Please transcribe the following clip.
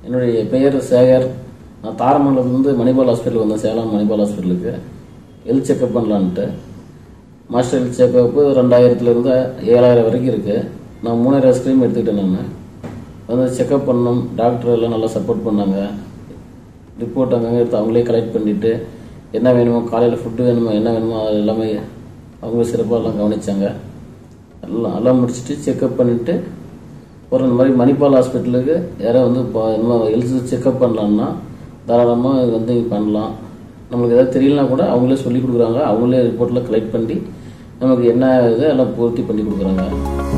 என்னுடைய பெயர் சேகர் நான் தாரமங்கலத்துலேருந்து மணிபால் ஹாஸ்பிட்டல் வந்தேன் சேலம் மணிபால் ஹாஸ்பிட்டலுக்கு ஹெல்த் செக்கப் பண்ணலான்ட்டு மாஸ்டர் ஹெல்த் செக்கப்பு ரெண்டாயிரத்துலேருந்து ஏழாயிரம் வரைக்கும் இருக்குது நான் மூணாயிரம் ஸ்க்ரீம் எடுத்துக்கிட்டேன் நான் வந்து செக்கப் பண்ணோம் டாக்டர் எல்லாம் நல்லா சப்போர்ட் பண்ணாங்க ரிப்போர்ட் அங்கங்கே எடுத்து அவங்களே கலெக்ட் பண்ணிவிட்டு என்ன வேணுமோ காலையில் ஃபுட்டு வேணுமோ என்ன வேணுமோ அது எல்லாமே அவங்க சிறப்பாக எல்லாம் கவனிச்சாங்க எல்லாம் எல்லாம் முடிச்சுட்டு செக்கப் பண்ணிவிட்டு ஒரு இந்த மாதிரி மணிப்பால் ஹாஸ்பிட்டலுக்கு யாரோ வந்து இப்போ இன்னும் ஹெல்த் செக்கப் பண்ணலான்னா தாராளமாக இது வந்து பண்ணலாம் நம்மளுக்கு ஏதாவது தெரியலனா கூட அவங்களே சொல்லி கொடுக்குறாங்க அவங்களே ரிப்போர்ட்லாம் கலெக்ட் பண்ணி நமக்கு என்ன இது எல்லாம் பூர்த்தி பண்ணி கொடுக்குறாங்க